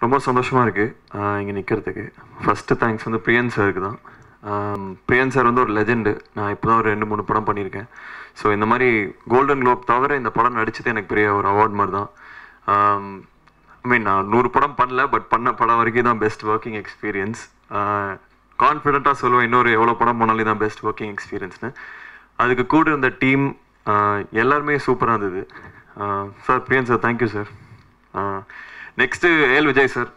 ரொம்ப சந்தோஷமாக இருக்குது இங்கே நிற்கிறதுக்கு ஃபஸ்ட்டு தேங்க்ஸ் வந்து பிரியன் சாருக்கு தான் ஆம், பிரியன் சார் வந்து ஒரு லெஜெண்டு நான் இப்போ தான் ஒரு ரெண்டு மூணு படம் பண்ணியிருக்கேன் ஸோ இந்த மாதிரி கோல்டன் குளோப் தவிர இந்த படம் நடிச்சது எனக்கு பெரிய ஒரு அவார்ட் மாதிரி தான் ஐ மீன் நான் நூறு படம் பண்ணல பட் பண்ண படம் வரைக்கும் தான் பெஸ்ட் ஒர்க்கிங் எக்ஸ்பீரியன்ஸ் கான்ஃபிடென்ட்டாக சொல்லுவேன் இன்னொரு எவ்வளோ படம் பண்ணாலும் தான் பெஸ்ட் ஒர்க்கிங் எக்ஸ்பீரியன்ஸ்னு அதுக்கு கூட இருந்த டீம் எல்லாருமே சூப்பராக இருந்தது sir Priyan sir thank you sir next ஏல் விஜய் சார்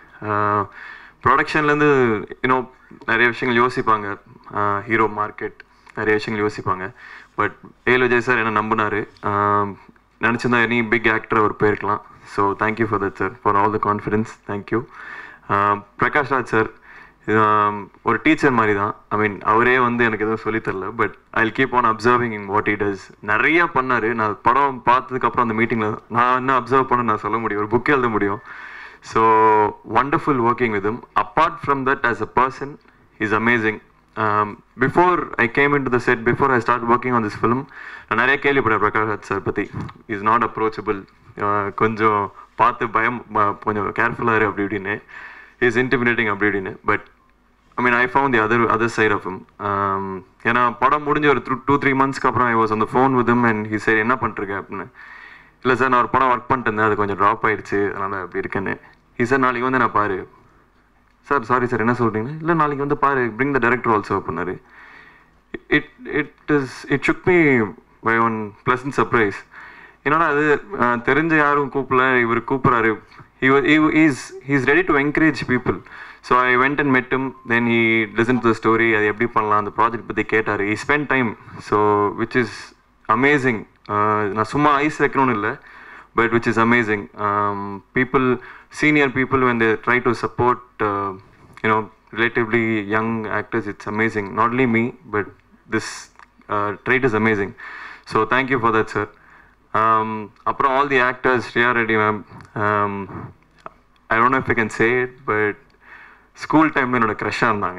ப்ரொடக்ஷன்லேருந்து இன்னும் நிறைய விஷயங்கள் யோசிப்பாங்க ஹீரோ மார்க்கெட் நிறைய விஷயங்கள் யோசிப்பாங்க பட் ஏல் விஜய் சார் என்ன நம்பினாரு நினச்சிருந்தா எனி பிக் ஆக்டர் அவர் போயிருக்கலாம் so thank you for that sir for all the confidence thank you Prakash Raj sir ஒரு டீச்சர் மாதிரி தான் ஐ மீன் அவரே வந்து எனக்கு எதுவும் சொல்லித் தரல but I keep on observing in what it does நிறைய பண்ணாரு நான் படம் பார்த்ததுக்கப்புறம் அந்த மீட்டிங்கில் நான் என்ன அப்சர்வ் பண்ண நான் சொல்ல முடியும் ஒரு புக் எழுத முடியும் so wonderful working with apart from that as a person is amazing before I came in to the set before I start working on this film நான் நிறைய கேள்விப்பட்டேன் பிரகாஷ் ராஜ் சார் பற்றி இஸ் நாட் அப்ரோச்சபிள் கொஞ்சம் பார்த்து பயம் ப- கொஞ்சம் கேர்ஃபுல்லாக இரு அப்படி இப்படின்னு இஸ் இன்டிமினேட்டிங் அப்படி இப்படின்னு but I mean I found the other other side of him ஏன்னா படம் முடிஞ்ச ஒரு டூ டூ த்ரீ மந்த்ஸ்க்கு அப்புறம் ஐ வாஸ் அந்த phone with him and he சரி என்ன பண்ணிருக்க அப்படின்னு இல்லை சார் நான் ஒரு படம் ஒர்க் பண்ணிட்டு இருந்தேன் அது கொஞ்சம் ட்ராப் ஆயிடுச்சு அதனால் அப்படி இருக்கேன்னு ஹி சார் நாளைக்கு வந்து நான் பாரு சார் சாரி சார் என்ன சொல்கிறீங்க இல்லை நாளைக்கு வந்து பாரு பிரிங் த டைரக்டர் ஆல்சோ பண்ணாரு it it is it shook me by one pleasant surprise என்னடா அது அஹ், தெரிஞ்ச யாரும் கூப்பிடல இவர் கூப்பிட்றாரு is he's ready to encourage people so I went and மெட்டும் then he listen to the story அது எப்படி பண்ணலாம் அந்த ப்ராஜெக்ட் பற்றி கேட்டார் he spend time so which is amazing நான் சும்மா ஐஸ் வைக்கணும்னு இல்லை but which is amazing. Um, people, senior people, when they try to support, uh, you know, relatively young actors, it's amazing. Not only me, but this uh, trait is amazing. So thank you for that, sir. Um, அப்புறம் all the actors, Shreya Reddy ma'am, um, I don't know if I can say it, but school டைமில் என்னோட க்ரஷ்ஷாக இருந்தாங்க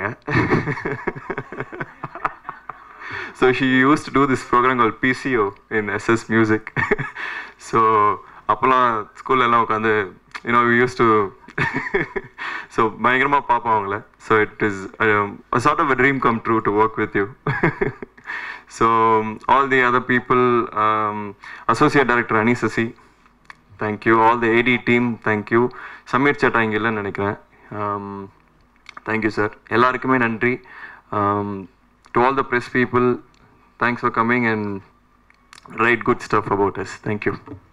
so she used to do this program called PCO in SS Music. so அப்போல்லாம் ஸ்கூல்ல எல்லாம் உட்காந்து you know use to so பயங்கரமாக பார்ப்போம் அவங்கள so it is sort of a dream come true to work with you so all the other people associate director Ani Sasi thank you all the AD team thank you Sameer சேட்டா இங்கே இல்லைன்னு நினைக்கிறேன் தேங்க்யூ சார் எல்லாருக்குமே நன்றி to all the press people thanks for coming and write good stuff about us thank you